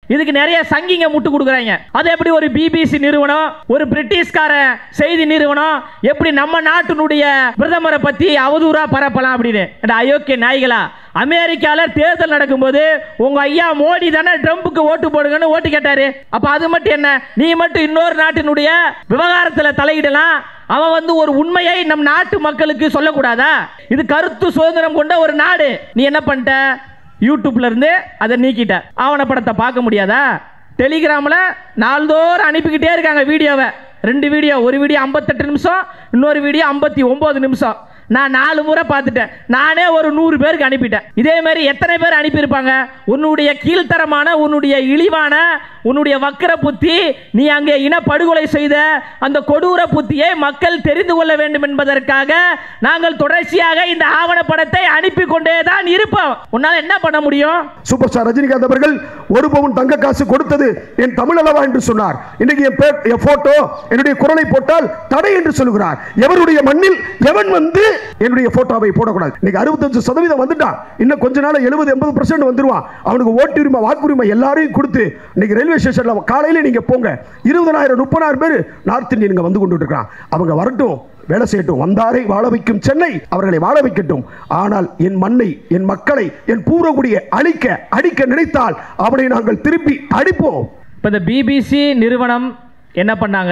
இதுக்கு நிறைய சங்கிங்க முட்டு கொடுக்குறாங்க அது எப்படி ஒரு பிபிசி நிறுவனம் ஒரு பிரிட்டிஷ்கார செய்தி நிறுவனம் எப்படி நம்ம நாட்டினுடைய பிரதமரை பத்தி அவதூறா பரப்பலாம் அப்படின்னு இந்த அயோக்கிய நாய்களா அமெரிக்கால தேர்தல் நடக்கும்போது உங்க ஐயா மோடி தானே ட்ரம்புக்கு ஓட்டு போடுங்கன்னு ஓட்டு கேட்டாரு அப்ப அது மட்டும் என்ன நீ மட்டும் இன்னொரு நாட்டினுடைய விவகாரத்துல தலையிடலாம் அவன் வந்து ஒரு உண்மையை நம் நாட்டு மக்களுக்கு சொல்லக்கூடாதா இது கருத்து சுதந்திரம் கொண்ட ஒரு நாடு நீ என்ன பண்ணிட்ட யூடியூப்ல இருந்து அதை நீக்கிட்ட ஆவணப்படத்தை பார்க்க முடியாதா டெலிகிராமில் நாள்தோறும் அனுப்பிக்கிட்டே இருக்காங்க வீடியோவை ரெண்டு வீடியோ ஒரு வீடியோ ஐம்பத்தெட்டு நிமிஷம் இன்னொரு வீடியோ ஐம்பத்தி ஒம்பது நிமிஷம் நான் நாலு முறை பார்த்துட்டேன் நானே ஒரு நூறு பேருக்கு அனுப்பிட்டேன் இதே மாதிரி எத்தனை பேர் அனுப்பியிருப்பாங்க உன்னுடைய கீழ்த்தரமான உன்னுடைய இழிவான உன்னுடைய வக்கர புத்தி நீ அங்கே இனப்படுகொலை செய்த அந்த கொடூர புத்தியை மக்கள் தெரிந்து கொள்ள வேண்டும் என்பதற்காக நாங்கள் தொடர்ச்சியாக இந்த ஆவணப்படத்தை அனுப்பி கொண்டே தான் இருப்போம் உன்னால் என்ன பண்ண முடியும் சூப்பர் ஸ்டார் ரஜினிகாந்த் அவர்கள் ஒரு பவுன் தங்க காசு கொடுத்தது என் தமிழ் அல்லவா என்று சொன்னார் இன்னைக்கு என் பேர் என் போட்டோ என்னுடைய குரலை போட்டால் தடை என்று சொல்லுகிறார் எவருடைய மண்ணில் எவன் வந்து என்னுடைய போட்டோவை போடக்கூடாது இன்னைக்கு அறுபத்தஞ்சு சதவீதம் வந்துட்டான் இன்னும் கொஞ்ச நாள் எழுபது எண்பது பர்சன்ட் வந்துருவான் அவனுக்கு ஓட்டு உரிமை வாக்குரிமை எல்லாரையும் கொடுத்து இன்னைக்கு ரயில்வே ஸ்டேஷன்ல காலையில நீங்க போங்க இருபதனாயிரம் முப்பதாயிரம் பேர் நார்த் இந்தியனுங்க வந்து கொண்டு இருக்கான் அவங்க வரட்டும் வேலை செய்யட்டும் வந்தாரை வாழ வைக்கும் சென்னை அவர்களை வாழ வைக்கட்டும் ஆனால் என் மண்ணை என் மக்களை என் பூர்வகுடியை அழிக்க அடிக்க நினைத்தால் அவனை நாங்கள் திருப்பி அடிப்போம் இப்போ இந்த பிபிசி நிறுவனம் என்ன பண்ணாங்க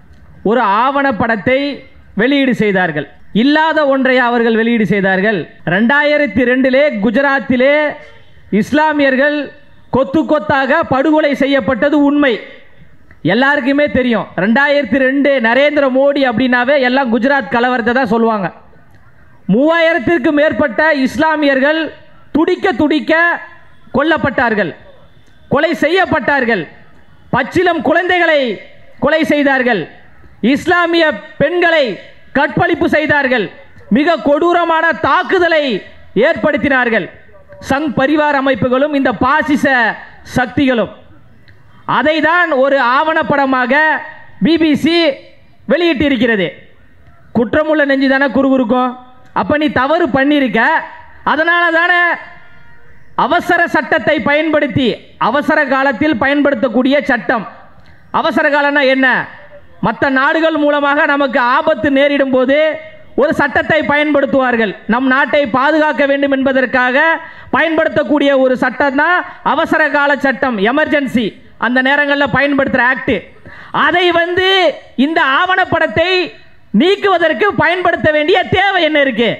ஒரு ஆவணப்படத்தை வெளியீடு செய்தார்கள் இல்லாத ஒன்றை அவர்கள் வெளியீடு செய்தார்கள் ரெண்டாயிரத்தி ரெண்டிலே குஜராத்திலே இஸ்லாமியர்கள் கொத்து கொத்தாக படுகொலை செய்யப்பட்டது உண்மை எல்லாருக்குமே தெரியும் ரெண்டாயிரத்தி ரெண்டு நரேந்திர மோடி அப்படின்னாவே எல்லாம் குஜராத் கலவரத்தை தான் சொல்லுவாங்க மூவாயிரத்திற்கும் மேற்பட்ட இஸ்லாமியர்கள் துடிக்க துடிக்க கொல்லப்பட்டார்கள் கொலை செய்யப்பட்டார்கள் பச்சிலம் குழந்தைகளை கொலை செய்தார்கள் இஸ்லாமிய பெண்களை கற்பழிப்பு செய்தார்கள் மிக கொடூரமான தாக்குதலை ஏற்படுத்தினார்கள் சங் பரிவார் அமைப்புகளும் இந்த பாசிச சக்திகளும் அதை தான் ஒரு ஆவணப்படமாக பிபிசி வெளியிட்டிருக்கிறது குற்றமுள்ள நெஞ்சு தானே குறுகுறுக்கும் அப்போ நீ தவறு பண்ணியிருக்க அதனால தானே அவசர சட்டத்தை பயன்படுத்தி அவசர காலத்தில் பயன்படுத்தக்கூடிய சட்டம் அவசர காலம்னா என்ன மற்ற நாடுகள் மூலமாக நமக்கு ஆபத்து நேரிடும் போது ஒரு சட்டத்தை பயன்படுத்துவார்கள் நம் நாட்டை பாதுகாக்க வேண்டும் என்பதற்காக பயன்படுத்தக்கூடிய ஒரு சட்டம் தான் அவசர கால சட்டம் எமர்ஜென்சி அந்த நேரங்களில் பயன்படுத்துகிற ஆக்ட் அதை வந்து இந்த ஆவணப்படத்தை நீக்குவதற்கு பயன்படுத்த வேண்டிய தேவை என்ன இருக்கு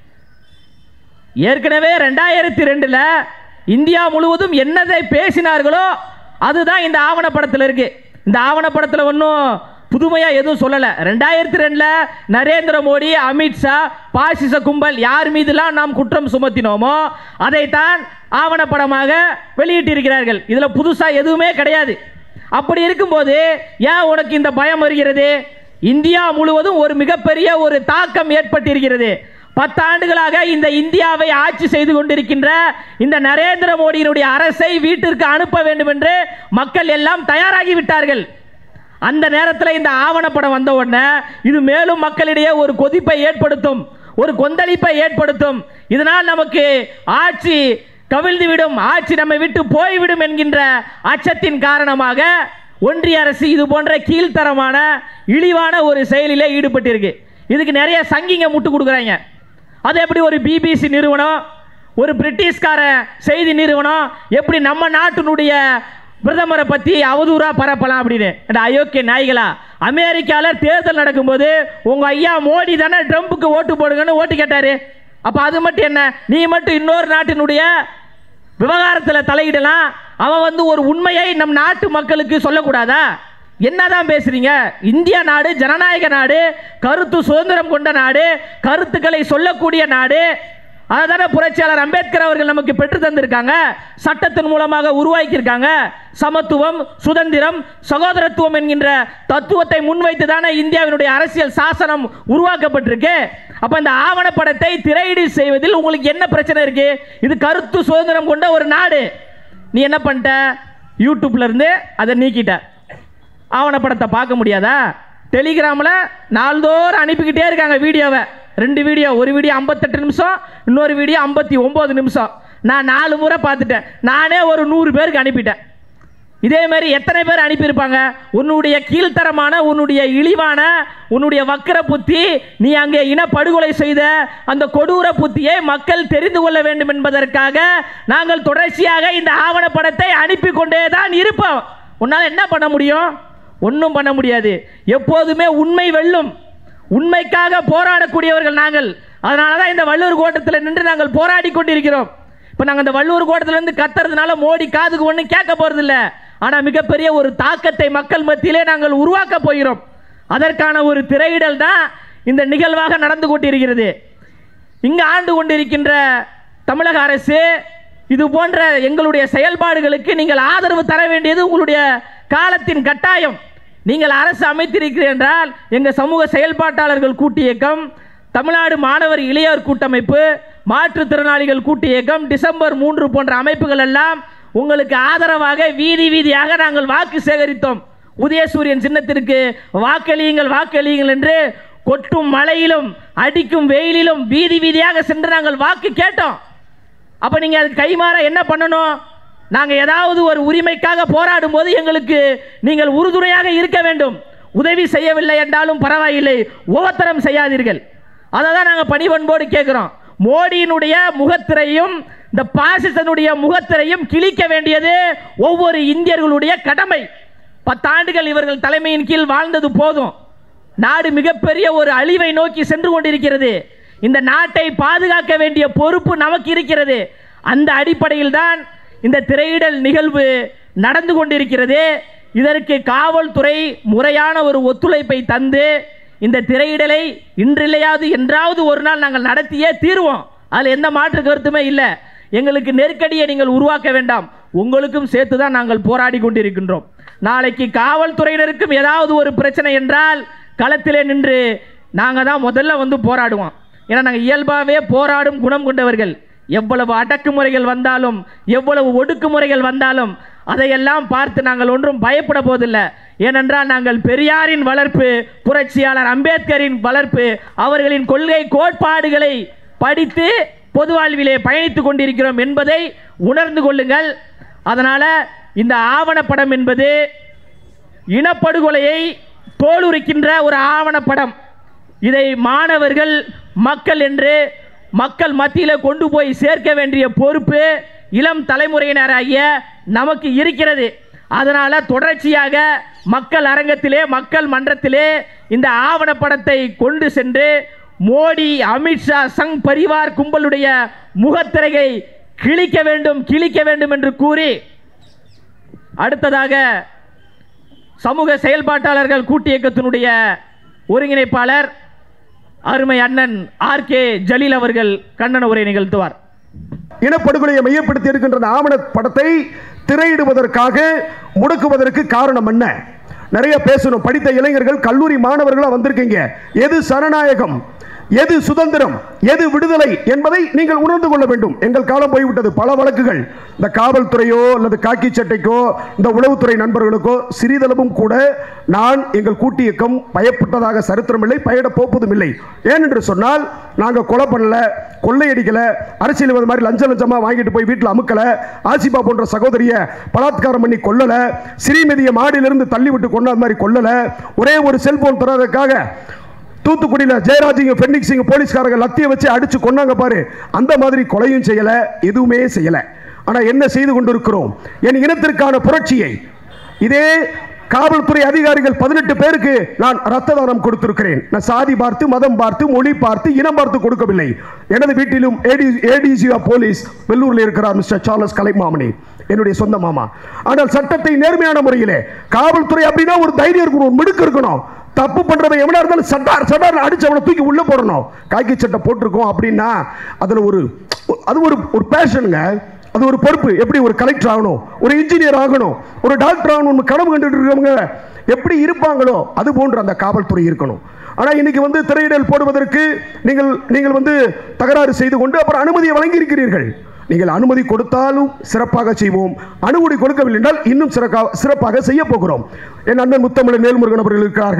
ஏற்கனவே ரெண்டாயிரத்தி ரெண்டில் இந்தியா முழுவதும் என்னதை பேசினார்களோ அதுதான் இந்த ஆவணப்படத்தில் இருக்கு இந்த ஆவணப்படத்தில் ஒன்றும் புதுமையாக எதுவும் சொல்லலை ரெண்டாயிரத்தி ரெண்டில் நரேந்திர மோடி அமித்ஷா பாசிச கும்பல் யார் மீதெல்லாம் நாம் குற்றம் சுமத்தினோமோ அதைத்தான் ஆவணப்படமாக வெளியிட்டிருக்கிறார்கள் இதில் புதுசாக எதுவுமே கிடையாது அப்படி இருக்கும்போது ஏன் உனக்கு இந்த பயம் வருகிறது இந்தியா முழுவதும் ஒரு மிகப்பெரிய ஒரு தாக்கம் ஏற்பட்டிருக்கிறது பத்தாண்டுகளாக இந்த இந்தியாவை ஆட்சி செய்து கொண்டிருக்கின்ற இந்த நரேந்திர மோடியினுடைய அரசை வீட்டிற்கு அனுப்ப வேண்டும் என்று மக்கள் எல்லாம் தயாராகி விட்டார்கள் அந்த நேரத்தில் இந்த ஆவணப்படம் வந்த உடனே இது மேலும் மக்களிடையே ஒரு கொதிப்பை ஏற்படுத்தும் ஒரு கொந்தளிப்பை ஏற்படுத்தும் இதனால் நமக்கு ஆட்சி கவிழ்ந்து விடும் ஆட்சி நம்மை விட்டு போய்விடும் என்கின்ற அச்சத்தின் காரணமாக ஒன்றிய அரசு இது போன்ற கீழ்த்தரமான இழிவான ஒரு செயலிலே ஈடுபட்டிருக்கு இதுக்கு நிறைய சங்கிங்க முட்டு கொடுக்குறாங்க அது எப்படி ஒரு பிபிசி நிறுவனம் ஒரு பிரிட்டிஷ்கார செய்தி நிறுவனம் எப்படி நம்ம நாட்டினுடைய பிரதமரை பற்றி அவதூறா பரப்பலாம் அப்படின்னு இந்த அயோக்கிய நாய்களா அமெரிக்காவில் தேர்தல் நடக்கும்போது உங்கள் ஐயா மோடி தானே ட்ரம்புக்கு ஓட்டு போடுங்கன்னு ஓட்டு கேட்டார் அப்போ அது மட்டும் என்ன நீ மட்டும் இன்னொரு நாட்டினுடைய விவகாரத்தில் தலையிடலாம் அவன் வந்து ஒரு உண்மையை நம் நாட்டு மக்களுக்கு சொல்லக்கூடாதா என்னதான் பேசுறீங்க இந்திய நாடு ஜனநாயக நாடு கருத்து சுதந்திரம் கொண்ட நாடு கருத்துக்களை சொல்லக்கூடிய நாடு அதுதானே புரட்சியாளர் அம்பேத்கர் அவர்கள் நமக்கு பெற்று தந்திருக்காங்க சட்டத்தின் மூலமாக உருவாக்கியிருக்காங்க சமத்துவம் சுதந்திரம் சகோதரத்துவம் என்கின்ற தத்துவத்தை முன்வைத்து தானே இந்தியாவினுடைய அரசியல் சாசனம் உருவாக்கப்பட்டிருக்கு அப்ப இந்த ஆவணப்படத்தை திரையீடு செய்வதில் உங்களுக்கு என்ன பிரச்சனை இருக்கு இது கருத்து சுதந்திரம் கொண்ட ஒரு நாடு நீ என்ன பண்ணிட்ட யூடியூப்ல இருந்து அதை நீக்கிட்ட ஆவணப்படத்தை பார்க்க முடியாதா டெலிகிராமில் நாள்தோறும் அனுப்பிக்கிட்டே இருக்காங்க வீடியோவை ரெண்டு வீடியோ ஒரு வீடியோ ஐம்பத்தெட்டு நிமிஷம் இன்னொரு வீடியோ ஐம்பத்தி ஒம்பது நிமிஷம் நான் நாலு முறை பார்த்துட்டேன் நானே ஒரு நூறு பேருக்கு அனுப்பிட்டேன் இதே மாதிரி எத்தனை பேர் அனுப்பியிருப்பாங்க உன்னுடைய கீழ்த்தரமான உன்னுடைய இழிவான உன்னுடைய வக்கர புத்தி நீ அங்கே இனப்படுகொலை செய்த அந்த கொடூர புத்தியை மக்கள் தெரிந்து கொள்ள வேண்டும் என்பதற்காக நாங்கள் தொடர்ச்சியாக இந்த ஆவணப்படத்தை அனுப்பி கொண்டே தான் இருப்போம் உன்னால் என்ன பண்ண முடியும் ஒன்றும் பண்ண முடியாது எப்போதுமே உண்மை வெல்லும் உண்மைக்காக போராடக்கூடியவர்கள் நாங்கள் அதனால தான் இந்த வள்ளூர் கோட்டத்தில் நின்று நாங்கள் போராடி கொண்டிருக்கிறோம் இப்போ நாங்கள் இந்த வள்ளூர் கோட்டத்திலேருந்து கத்துறதுனால மோடி காதுக்கு ஒன்றும் கேட்க போகிறதில்ல ஆனால் மிகப்பெரிய ஒரு தாக்கத்தை மக்கள் மத்தியிலே நாங்கள் உருவாக்க போகிறோம் அதற்கான ஒரு திரையிடல் தான் இந்த நிகழ்வாக நடந்து கொண்டிருக்கிறது இங்கு ஆண்டு கொண்டிருக்கின்ற தமிழக அரசு இது போன்ற எங்களுடைய செயல்பாடுகளுக்கு நீங்கள் ஆதரவு தர வேண்டியது உங்களுடைய காலத்தின் கட்டாயம் நீங்கள் அரசு அமைத்திருக்கிறீர்கள் என்றால் எங்கள் சமூக செயல்பாட்டாளர்கள் கூட்டு இயக்கம் தமிழ்நாடு மாணவர் இளையோர் கூட்டமைப்பு மாற்றுத்திறனாளிகள் கூட்டு இயக்கம் டிசம்பர் மூன்று போன்ற அமைப்புகள் எல்லாம் உங்களுக்கு ஆதரவாக வீதி வீதியாக நாங்கள் வாக்கு சேகரித்தோம் உதயசூரியன் சின்னத்திற்கு வாக்களியுங்கள் வாக்களியுங்கள் என்று கொட்டும் மழையிலும் அடிக்கும் வெயிலிலும் வீதி வீதியாக சென்று நாங்கள் வாக்கு கேட்டோம் அப்போ நீங்கள் அதுக்கு கைமாற என்ன பண்ணணும் நாங்கள் ஏதாவது ஒரு உரிமைக்காக போராடும் போது எங்களுக்கு நீங்கள் உறுதுணையாக இருக்க வேண்டும் உதவி செய்யவில்லை என்றாலும் பரவாயில்லை உபத்திரம் செய்யாதீர்கள் அதை தான் நாங்கள் பணிபண்போடு கேட்குறோம் மோடியினுடைய முகத்திரையும் இந்த பாசிசனுடைய முகத்திரையும் கிழிக்க வேண்டியது ஒவ்வொரு இந்தியர்களுடைய கடமை பத்தாண்டுகள் இவர்கள் தலைமையின் கீழ் வாழ்ந்தது போதும் நாடு மிகப்பெரிய ஒரு அழிவை நோக்கி சென்று கொண்டிருக்கிறது இந்த நாட்டை பாதுகாக்க வேண்டிய பொறுப்பு நமக்கு இருக்கிறது அந்த அடிப்படையில் தான் இந்த திரையிடல் நிகழ்வு நடந்து கொண்டிருக்கிறது இதற்கு காவல்துறை முறையான ஒரு ஒத்துழைப்பை தந்து இந்த திரையிடலை இன்றில்லையாவது என்றாவது ஒரு நாள் நாங்கள் நடத்தியே தீர்வோம் அதில் எந்த மாற்று கருத்துமே இல்லை எங்களுக்கு நெருக்கடியை நீங்கள் உருவாக்க வேண்டாம் உங்களுக்கும் சேர்த்து தான் நாங்கள் போராடி கொண்டிருக்கின்றோம் நாளைக்கு காவல்துறையினருக்கும் ஏதாவது ஒரு பிரச்சனை என்றால் களத்திலே நின்று நாங்கள் தான் முதல்ல வந்து போராடுவோம் ஏன்னா நாங்கள் இயல்பாகவே போராடும் குணம் கொண்டவர்கள் எவ்வளவு அடக்குமுறைகள் வந்தாலும் எவ்வளவு ஒடுக்குமுறைகள் வந்தாலும் அதையெல்லாம் பார்த்து நாங்கள் ஒன்றும் பயப்பட போவதில்லை ஏனென்றால் நாங்கள் பெரியாரின் வளர்ப்பு புரட்சியாளர் அம்பேத்கரின் வளர்ப்பு அவர்களின் கொள்கை கோட்பாடுகளை படித்து பொது வாழ்விலே பயணித்துக் கொண்டிருக்கிறோம் என்பதை உணர்ந்து கொள்ளுங்கள் அதனால் இந்த ஆவணப்படம் என்பது இனப்படுகொலையை தோலுரிக்கின்ற ஒரு ஆவணப்படம் இதை மாணவர்கள் மக்கள் என்று மக்கள் மத்தியில் கொண்டு போய் சேர்க்க வேண்டிய பொறுப்பு இளம் தலைமுறையினராகிய நமக்கு இருக்கிறது அதனால் தொடர்ச்சியாக மக்கள் அரங்கத்திலே மக்கள் மன்றத்திலே இந்த ஆவணப்படத்தை கொண்டு சென்று மோடி அமித்ஷா சங் பரிவார் கும்பலுடைய முகத்திரையை கிழிக்க வேண்டும் கிழிக்க வேண்டும் என்று கூறி அடுத்ததாக சமூக செயல்பாட்டாளர்கள் கூட்டு இயக்கத்தினுடைய ஒருங்கிணைப்பாளர் அருமை அண்ணன் ஆர் கே ஜலீல் அவர்கள் கண்டன உரை நிகழ்த்துவார் இனப்படுகொலையை மையப்படுத்தி இருக்கின்ற அந்த ஆவண படத்தை திரையிடுவதற்காக முடக்குவதற்கு காரணம் என்ன நிறைய பேசணும் படித்த இளைஞர்கள் கல்லூரி மாணவர்களா வந்திருக்கீங்க எது சனநாயகம் எது சுதந்திரம் எது விடுதலை என்பதை நீங்கள் உணர்ந்து கொள்ள வேண்டும் எங்கள் காலம் போய்விட்டது பல வழக்குகள் இந்த காவல்துறையோ அல்லது காக்கி சட்டைக்கோ இந்த உளவுத்துறை நண்பர்களுக்கோ சிறிதளவும் கூட நான் எங்கள் கூட்டு இயக்கம் பயப்பட்டதாக சரித்திரமில்லை பயட போப்பதும் இல்லை ஏனென்று சொன்னால் நாங்கள் கொலை பண்ணல கொள்ளையடிக்கல அரசியல் மாதிரி லஞ்ச லஞ்சமா வாங்கிட்டு போய் வீட்டில் அமுக்கல ஆசிபா போன்ற சகோதரிய பலாத்காரம் பண்ணி கொல்லல ஸ்ரீமதியை மாடியிலிருந்து தள்ளி விட்டு கொண்டாத மாதிரி கொல்லல ஒரே ஒரு செல்போன் தரதுக்காக தூத்துக்குடியில் ஜெயராஜிங்க பென்னிக்ஸிங்க போலீஸ்காரங்க லத்திய வச்சு அடிச்சு கொண்டாங்க பாரு அந்த மாதிரி கொலையும் செய்யல எதுவுமே செய்யல ஆனா என்ன செய்து கொண்டிருக்கிறோம் என் இனத்திற்கான புரட்சியை இதே காவல்துறை அதிகாரிகள் பதினெட்டு பேருக்கு நான் ரத்த தானம் கொடுத்திருக்கிறேன் நான் சாதி பார்த்து மதம் பார்த்து மொழி பார்த்து இனம் பார்த்து கொடுக்கவில்லை எனது வீட்டிலும் ஏடி ஏடிசி போலீஸ் வெள்ளூரில் இருக்கிறார் மிஸ்டர் சார்லஸ் கலைமாமணி என்னுடைய சொந்த மாமா ஆனால் சட்டத்தை நேர்மையான முறையிலே காவல்துறை அப்படின்னா ஒரு தைரியம் இருக்கணும் ஒரு மிடுக்கு இருக்கணும் தப்பு பண்றவன் எவனா இருந்தாலும் சட்டார் சட்டார் அடிச்சு அவனை தூக்கி உள்ள போடணும் காக்கி சட்டை போட்டிருக்கோம் அப்படின்னா அதுல ஒரு அது ஒரு ஒரு பேஷனுங்க அது ஒரு பொறுப்பு எப்படி ஒரு கலெக்டர் ஆகணும் ஒரு இன்ஜினியர் ஆகணும் ஒரு டாக்டர் ஆகணும் கனவு கண்டுட்டு இருக்கவங்க எப்படி இருப்பாங்களோ அது போன்ற அந்த காவல்துறை இருக்கணும் ஆனால் இன்னைக்கு வந்து திரையிடல் போடுவதற்கு நீங்கள் நீங்கள் வந்து தகராறு செய்து கொண்டு அப்புறம் அனுமதியை வழங்கி இருக்கிறீர்கள் நீங்கள் அனுமதி கொடுத்தாலும் சிறப்பாக செய்வோம் அனுமதி கொடுக்கவில்லை என்றால் இன்னும் சிறப்பாக சிறப்பாக செய்ய போகிறோம் என் அண்ணன் முத்தமிழ் நேல்முருகன் அவர்கள் இருக்கிறார்கள்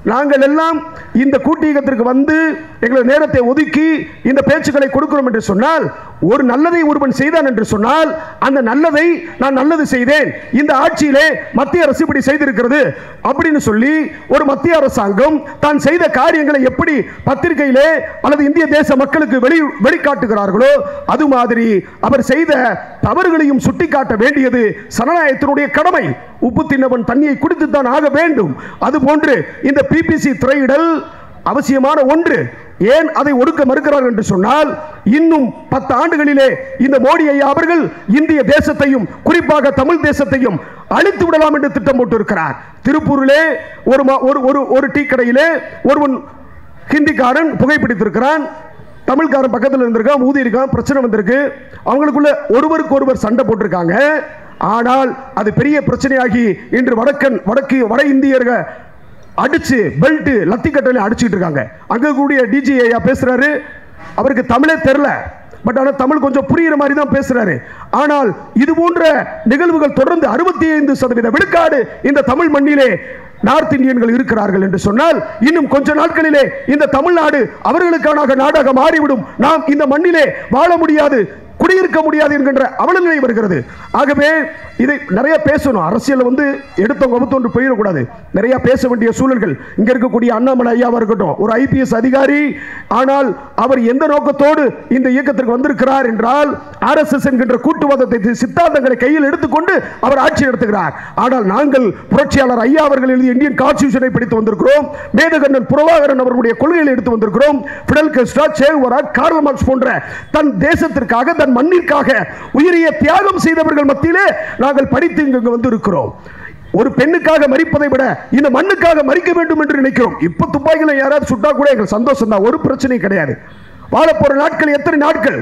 நாங்கள் எல்லாம் இந்த கூட்டியகத்திற்கு வந்து எங்களது நேரத்தை ஒதுக்கி இந்த பேச்சுக்களை கொடுக்கிறோம் என்று சொன்னால் ஒரு நல்லதை ஒருவன் செய்தான் என்று சொன்னால் அந்த நல்லதை நான் நல்லது செய்தேன் இந்த ஆட்சியிலே மத்திய அரசு இப்படி செய்திருக்கிறது அப்படின்னு சொல்லி ஒரு மத்திய அரசாங்கம் தான் செய்த காரியங்களை எப்படி பத்திரிகையிலே அல்லது இந்திய தேச மக்களுக்கு வெளி வெளிக்காட்டுகிறார்களோ அது மாதிரி அவர் செய்த தவறுகளையும் சுட்டிக்காட்ட வேண்டியது சனநாயகத்தினுடைய கடமை உப்பு தின்னவன் தண்ணியை குடித்துத்தான் ஆக வேண்டும் அதுபோன்று இந்த பிபிசி திரையிடல் அவசியமான ஒன்று ஏன் அதை ஒடுக்க மறுக்கிறார்கள் என்று சொன்னால் இன்னும் பத்து ஆண்டுகளிலே இந்த மோடி ஐயா அவர்கள் இந்திய தேசத்தையும் குறிப்பாக தமிழ் தேசத்தையும் அழித்து விடலாம் என்று திட்டம் போட்டிருக்கிறார் திருப்பூரிலே ஒரு ம- ஒரு ஒரு ஒரு டீ கடையிலே ஒருவன் ஹிந்திக்காரன் புகைப்பிடித்திருக்கிறான் தமிழ்காரன் பக்கத்தில் இருந்திருக்கான் ஊதி இருக்கான் பிரச்சனை வந்திருக்கு அவங்களுக்குள்ள ஒருவருக்கு ஒருவர் சண்டை போட்டிருக்காங்க ஆனால் அது பெரிய பிரச்சனையாகி இன்று வடக்கன் வடக்கு வட இந்தியர்கள் அடிச்சு பெல்ட் லத்தி கட்டளை அடிச்சுட்டு இருக்காங்க அங்க கூடிய டிஜி ஐயா பேசுறாரு அவருக்கு தமிழே தெரியல பட் ஆனால் தமிழ் கொஞ்சம் புரியுற மாதிரி தான் பேசுறாரு ஆனால் இது போன்ற நிகழ்வுகள் தொடர்ந்து அறுபத்தி ஐந்து சதவீத விழுக்காடு இந்த தமிழ் மண்ணிலே நார்த் இந்தியன்கள் இருக்கிறார்கள் என்று சொன்னால் இன்னும் கொஞ்ச நாட்களிலே இந்த தமிழ்நாடு அவர்களுக்கான நாடாக மாறிவிடும் நாம் இந்த மண்ணிலே வாழ முடியாது குடியிருக்க முடியாது என்கின்ற அவலநிலை வருகிறது ஆகவே இதை நிறைய பேசணும் அரசியல் வந்து எடுத்தவங்க கவுத்தொன்று போயிடக்கூடாது நிறைய பேச வேண்டிய சூழல்கள் இங்க இருக்கக்கூடிய அண்ணாமலை ஐயாவா இருக்கட்டும் ஒரு ஐபிஎஸ் அதிகாரி ஆனால் அவர் எந்த நோக்கத்தோடு இந்த இயக்கத்திற்கு வந்திருக்கிறார் என்றால் ஆர்எஸ்எஸ் என்கின்ற கூட்டுவாதத்தை சித்தாந்தங்களை கையில் எடுத்துக்கொண்டு அவர் ஆட்சி நடத்துகிறார் ஆனால் நாங்கள் புரட்சியாளர் ஐயா அவர்கள் எழுதிய இந்தியன் கான்ஸ்டியூஷனை படித்து வந்திருக்கிறோம் மேதகண்ணன் புரவாகரன் அவர்களுடைய கொள்கைகளை எடுத்து வந்திருக்கிறோம் Fidel Castro Che Guevara Karl Marx போன்ற தன் தேசத்திற்காக தன் மண்ணிற்காக உயிரிய தியாகம் செய்தவர்கள் மத்தியிலே நாங்கள் படித்து இங்கு வந்து இருக்கிறோம் ஒரு பெண்ணுக்காக மறிப்பதை விட இந்த மண்ணுக்காக மறிக்க வேண்டும் என்று நினைக்கிறோம் இப்ப துப்பாக்கில யாராவது சுட்டா கூட எங்களுக்கு சந்தோஷம் தான் ஒரு பிரச்சனையும் கிடையாது வாழ போற நாட்கள் எத்தனை நாட்கள்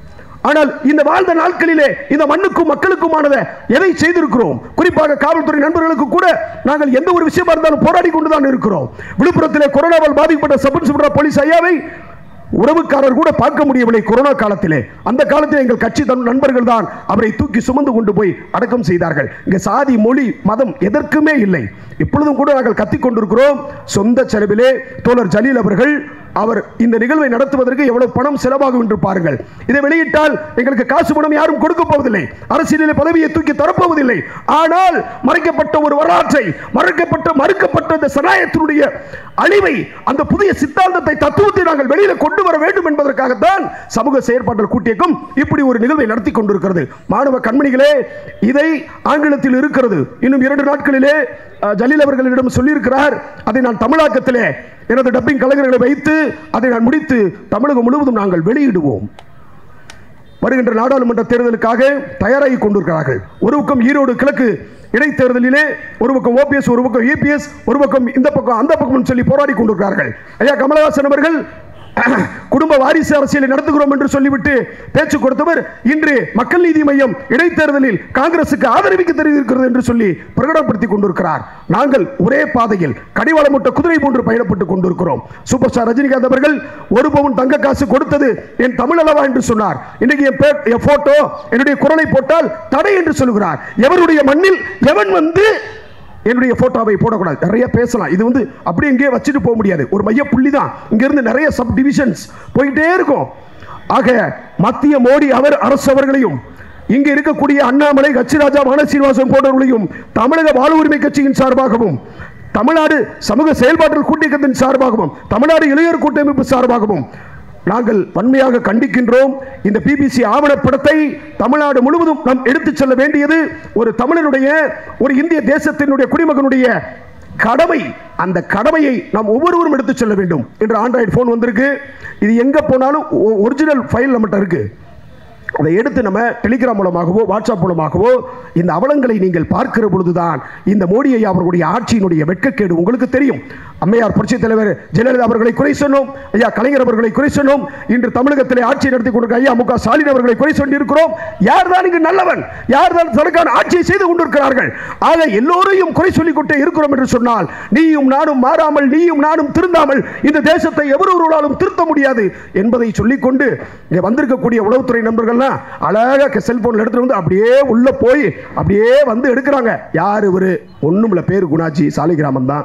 ஆனால் இந்த வாழ்ந்த நாட்களிலே இந்த மண்ணுக்கும் மக்களுக்குமானதை எதை செய்திருக்கிறோம் குறிப்பாக காவல்துறை நண்பர்களுக்கு கூட நாங்கள் எந்த ஒரு விஷயமா இருந்தாலும் போராடி கொண்டுதான் இருக்கிறோம் விழுப்புரத்திலே கொரோனாவால் பாதிக்கப்பட்ட சப் இன்ஸ்பெக்டர் போலீஸ் ஐயாவை உறவுக்காரர் கூட பார்க்க முடியவில்லை கொரோனா காலத்திலே அந்த காலத்தில் எங்கள் கட்சி தன் நண்பர்கள் தான் அவரை தூக்கி சுமந்து கொண்டு போய் அடக்கம் செய்தார்கள் இங்க சாதி மொழி மதம் எதற்குமே இல்லை இப்பொழுதும் கூட நாங்கள் கத்திக் கொண்டிருக்கிறோம் சொந்த செலவிலே தோழர் ஜலீல் அவர்கள் அவர் இந்த நிகழ்வை நடத்துவதற்கு எவ்வளவு பணம் செலவாகும் என்று பாருங்கள் இதை வெளியிட்டால் எங்களுக்கு காசு பணம் யாரும் கொடுக்க போவதில்லை அரசியலில் பதவியை தூக்கி தரப்போவதில்லை ஆனால் மறைக்கப்பட்ட ஒரு வரலாற்றை மறைக்கப்பட்ட மறுக்கப்பட்ட இந்த சனாயத்தினுடைய அழிவை அந்த புதிய சித்தாந்தத்தை தத்துவத்தை நாங்கள் வெளியில கொண்டு வர வேண்டும் என்பதற்காகத்தான் சமூக செயற்பாட்டல் கூட்டியக்கம் இப்படி ஒரு நிகழ்வை நடத்தி கொண்டிருக்கிறது மாணவ கண்மணிகளே இதை ஆங்கிலத்தில் இருக்கிறது இன்னும் இரண்டு நாட்களிலே அஹ், ஜலீல் அவர்களிடம் சொல்லியிருக்கிறார் அதை நான் தமிழாக்கத்திலே எனது டப்பிங் கலைஞர்களை வைத்து அதை நான் முடித்து தமிழகம் முழுவதும் நாங்கள் வெளியிடுவோம் வருகின்ற நாடாளுமன்ற தேர்தலுக்காக தயாராகி கொண்டிருக்கிறார்கள் ஒரு பக்கம் ஈரோடு கிழக்கு இடைத்தேர்தலிலே ஒரு பக்கம் ஓபிஎஸ் ஒரு பக்கம் ஏபிஎஸ் ஒரு பக்கம் இந்த பக்கம் அந்த பக்கம் சொல்லி போராடி கொண்டிருக்கிறார்கள் ஐயா கமலஹாசன் அவர்கள் குடும்ப வாரிசு அரசியலை நடத்துகிறோம் என்று சொல்லிவிட்டு பேச்சு கொடுத்தவர் இன்று மக்கள் நீதி மையம் இடைத்தேர்தலில் காங்கிரசுக்கு ஆதரவிக்க தெரிவிக்கிறது என்று சொல்லி பிரகடனப்படுத்திக் கொண்டிருக்கிறார் நாங்கள் ஒரே பாதையில் கடிவாளமுட்ட குதிரை போன்று பயணப்பட்டுக் கொண்டிருக்கிறோம் சூப்பர் ஸ்டார் ரஜினிகாந்த் அவர்கள் ஒரு பவுன் தங்க காசு கொடுத்தது என் தமிழ் அல்லவா என்று சொன்னார் இன்னைக்கு என் பேர் என் போட்டோ என்னுடைய குரலை போட்டால் தடை என்று சொல்லுகிறார் எவருடைய மண்ணில் எவன் வந்து என்னுடைய போட்டோவை போடக்கூடாது நிறைய பேசலாம் இது வந்து அப்படியே இங்கேயே வச்சுட்டு போக முடியாது ஒரு மைய புள்ளி தான் இங்கிருந்து நிறைய சப் டிவிஷன்ஸ் போயிட்டே இருக்கும் ஆக மத்திய மோடி அவர் அரசு அவர்களையும் இங்க இருக்கக்கூடிய அண்ணாமலை கச்சிராஜா மனசீனிவாசன் போன்றவர்களையும் தமிழக வாழ் உரிமை கட்சியின் சார்பாகவும் தமிழ்நாடு சமூக செயல்பாட்டு கூட்டியக்கத்தின் சார்பாகவும் தமிழ்நாடு இளைஞர் கூட்டமைப்பு சார்பாகவும் நாங்கள் வன்மையாக கண்டிக்கின்றோம் இந்த பிபிசி ஆவணப்படத்தை தமிழ்நாடு முழுவதும் நாம் எடுத்துச் செல்ல வேண்டியது ஒரு தமிழனுடைய ஒரு இந்திய தேசத்தினுடைய குடிமகனுடைய கடமை அந்த கடமையை நாம் ஒவ்வொருவரும் எடுத்துச் செல்ல வேண்டும் என்ற ஆண்ட்ராய்டு ஃபோன் வந்திருக்கு இது எங்க போனாலும் ஒரிஜினல் ஃபைல் நம்மகிட்ட இருக்கு அதை எடுத்து நம்ம டெலிகிராம் மூலமாகவோ வாட்ஸ்அப் மூலமாகவோ இந்த அவலங்களை நீங்கள் பார்க்கிற பொழுதுதான் இந்த மோடி ஐயா அவர்களுடைய ஆட்சியினுடைய வெட்கக்கேடு உங்களுக்கு தெரியும் அம்மையார் புரட்சித் தலைவர் ஜெயலலிதா அவர்களை குறை சொன்னோம் ஐயா கலைஞர் அவர்களை குறை சொன்னோம் இன்று தமிழகத்திலே ஆட்சி நடத்தி கொண்டிருக்க ஐயா மு க ஸ்டாலின் அவர்களை குறை சொல்லியிருக்கிறோம் யார் தான் இங்கு நல்லவன் யார் தான் தனக்கான ஆட்சியை செய்து கொண்டிருக்கிறார்கள் ஆக எல்லோரையும் குறை சொல்லிக் கொண்டே இருக்கிறோம் என்று சொன்னால் நீயும் நானும் மாறாமல் நீயும் நானும் திருந்தாமல் இந்த தேசத்தை எவரொருவராலும் திருத்த முடியாது என்பதை சொல்லிக்கொண்டு இங்கே வந்திருக்கக்கூடிய உளவுத்துறை நண்பர்கள்லாம் அழகாக செல்போன்ல எடுத்துட்டு வந்து அப்படியே உள்ள போய் அப்படியே வந்து எடுக்கிறாங்க யார் இவரு ஒண்ணும் இல்ல பேர் குணாஜி சாலிகிராமன் தான்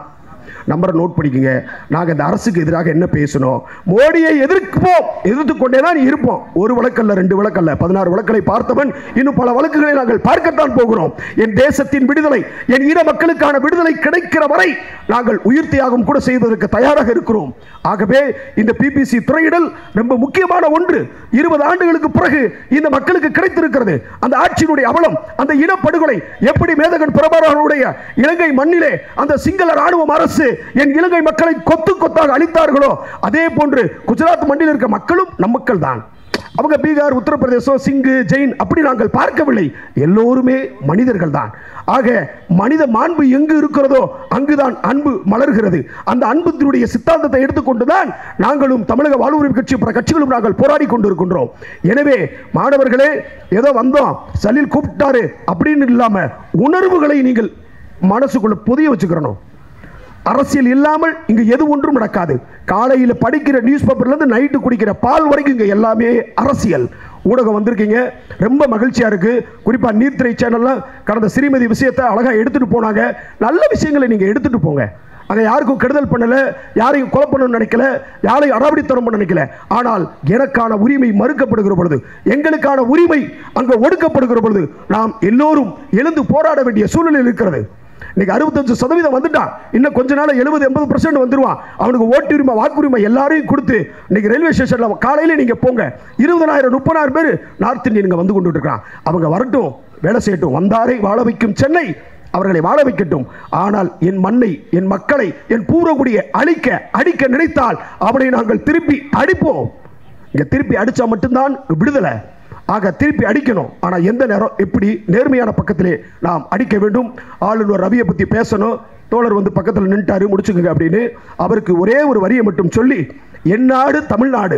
நம்பரை நோட் பண்ணிக்கங்க நாங்கள் இந்த அரசுக்கு எதிராக என்ன பேசணும் மோடியை எதிர்ப்போம் எதிர்த்து கொண்டே தான் இருப்போம் ஒரு வழக்கல்ல ரெண்டு வழக்கல்ல பதினாறு வழக்குகளை பார்த்தவன் இன்னும் பல வழக்குகளை நாங்கள் பார்க்கத்தான் போகிறோம் என் தேசத்தின் விடுதலை என் ஈர மக்களுக்கான விடுதலை கிடைக்கிற வரை நாங்கள் உயிர் தியாகம் கூட செய்வதற்கு தயாராக இருக்கிறோம் ஆகவே இந்த பிபிசி துறையிடல் ரொம்ப முக்கியமான ஒன்று இருபது ஆண்டுகளுக்கு பிறகு இந்த மக்களுக்கு கிடைத்திருக்கிறது அந்த ஆட்சியினுடைய அவலம் அந்த இனப்படுகொலை எப்படி மேதகன் பிரபாரனுடைய இலங்கை மண்ணிலே அந்த சிங்கள ராணுவம் அரசு என் இலங்கை மக்களை கொத்து கொத்தாக அழித்தார்களோ அதே போன்று குஜராத் மண்ணில் இருக்க மக்களும் நம் மக்கள் தான் அவங்க பீகார் உத்தரப்பிரதேசம் சிங்கு ஜெயின் அப்படி நாங்கள் பார்க்கவில்லை எல்லோருமே மனிதர்கள் தான் ஆக மனித மாண்பு எங்கு இருக்கிறதோ அங்குதான் அன்பு மலர்கிறது அந்த அன்புத்தினுடைய சித்தாந்தத்தை எடுத்துக்கொண்டுதான் நாங்களும் தமிழக வாழ்வுரிமை கட்சி பிற கட்சிகளும் நாங்கள் போராடி கொண்டிருக்கின்றோம் எனவே மாணவர்களே ஏதோ வந்தோம் சலீல் கூப்பிட்டாரு அப்படின்னு இல்லாம உணர்வுகளை நீங்கள் மனசுக்குள்ள புதிய வச்சுக்கிறணும் அரசியல் இல்லாமல் இங்கு எது ஒன்றும் நடக்காது காலையில் படிக்கிற நியூஸ் பேப்பர்லேருந்து நைட்டு குடிக்கிற பால் வரைக்கும் இங்கே எல்லாமே அரசியல் ஊடகம் வந்திருக்கீங்க ரொம்ப மகிழ்ச்சியாக இருக்குது குறிப்பாக நீர்த்துறை சேனல்லாம் கடந்த சிறுமதி விஷயத்தை அழகாக எடுத்துகிட்டு போனாங்க நல்ல விஷயங்களை நீங்கள் எடுத்துகிட்டு போங்க அங்கே யாருக்கும் கெடுதல் பண்ணல யாரையும் கொலை பண்ணணும்னு நினைக்கல யாரையும் அடாவடித்தனம் பண்ண நினைக்கல ஆனால் எனக்கான உரிமை மறுக்கப்படுகிற பொழுது எங்களுக்கான உரிமை அங்கே ஒடுக்கப்படுகிற பொழுது நாம் எல்லோரும் எழுந்து போராட வேண்டிய சூழ்நிலை இருக்கிறது இன்னைக்கு அறுபத்தஞ்சு சதவீதம் வந்துட்டான் இன்னும் கொஞ்ச நாள் எழுபது எண்பது பர்சன்ட் வந்துருவான் அவனுக்கு ஓட்டுரிமை வாக்குரிமை எல்லாரையும் கொடுத்து இன்னைக்கு ரயில்வே ஸ்டேஷனில் காலையில் நீங்கள் போங்க இருபதனாயிரம் முப்பதாயிரம் பேர் நார்த் இந்தியனுங்க வந்து கொண்டு இருக்கான் அவங்க வரட்டும் வேலை செய்யட்டும் வந்தாரை வாழ வைக்கும் சென்னை அவர்களை வாழ வைக்கட்டும் ஆனால் என் மண்ணை என் மக்களை என் பூரகுடியை அழிக்க அடிக்க நினைத்தால் அவனை நாங்கள் திருப்பி அடிப்போம் இங்க திருப்பி அடிச்சா மட்டும்தான் விடுதலை ஆக திருப்பி அடிக்கணும் ஆனா எந்த நேரம் எப்படி நேர்மையான பக்கத்திலே நாம் அடிக்க வேண்டும் ஆளுநர் ரவியை பத்தி பேசணும் தோழர் வந்து பக்கத்தில் நின்ட்டாரு முடிச்சுக்கங்க அப்படின்னு அவருக்கு ஒரே ஒரு வரியை மட்டும் சொல்லி என்னாடு தமிழ்நாடு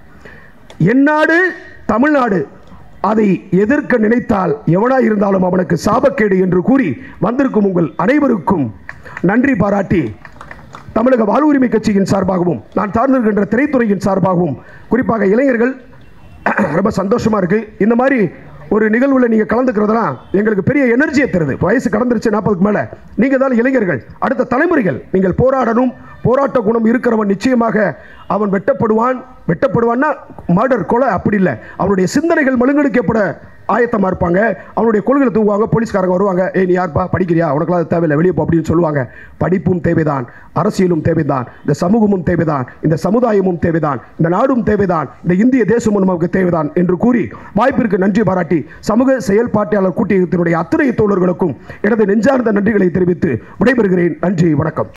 என்னாடு தமிழ்நாடு அதை எதிர்க்க நினைத்தால் எவனா இருந்தாலும் அவனுக்கு சாபக்கேடு என்று கூறி வந்திருக்கும் உங்கள் அனைவருக்கும் நன்றி பாராட்டி தமிழக வாழ்வுரிமை கட்சியின் சார்பாகவும் நான் சார்ந்திருக்கின்ற திரைத்துறையின் சார்பாகவும் குறிப்பாக இளைஞர்கள் ரொம்ப சந்தோஷமா இருக்கு இந்த மாதிரி ஒரு நிகழ்வுல நீங்க கலந்துக்கிறதெல்லாம் எங்களுக்கு பெரிய எனர்ஜியை தருது வயசு கடந்துருச்சு நாற்பதுக்கு மேல நீங்க தான் இளைஞர்கள் அடுத்த தலைமுறைகள் நீங்கள் போராடணும் போராட்ட குணம் இருக்கிறவன் நிச்சயமாக அவன் வெட்டப்படுவான் வெட்டப்படுவான்னா மர்டர் கொலை அப்படி இல்லை அவனுடைய சிந்தனைகள் மழுங்கடிக்கப்பட ஆயத்தமாக இருப்பாங்க அவனுடைய கொள்கைகளை தூங்குவாங்க போலீஸ்காரங்க வருவாங்க ஏய் நீ யார்ப்பா படிக்கிறியா உனக்குலாம் அது தேவையில்லை வெளியே போ அப்படின்னு சொல்லுவாங்க படிப்பும் தேவைதான் அரசியலும் தேவைதான் இந்த சமூகமும் தேவைதான் இந்த சமுதாயமும் தேவைதான் இந்த நாடும் தேவைதான் இந்த இந்திய தேசமும் நமக்கு தேவைதான் என்று கூறி வாய்ப்பிற்கு நன்றி பாராட்டி சமூக செயல்பாட்டாளர் கூட்டியத்தினுடைய அத்தனை தோழர்களுக்கும் எனது நெஞ்சார்ந்த நன்றிகளை தெரிவித்து விடைபெறுகிறேன் நன்றி வணக்கம்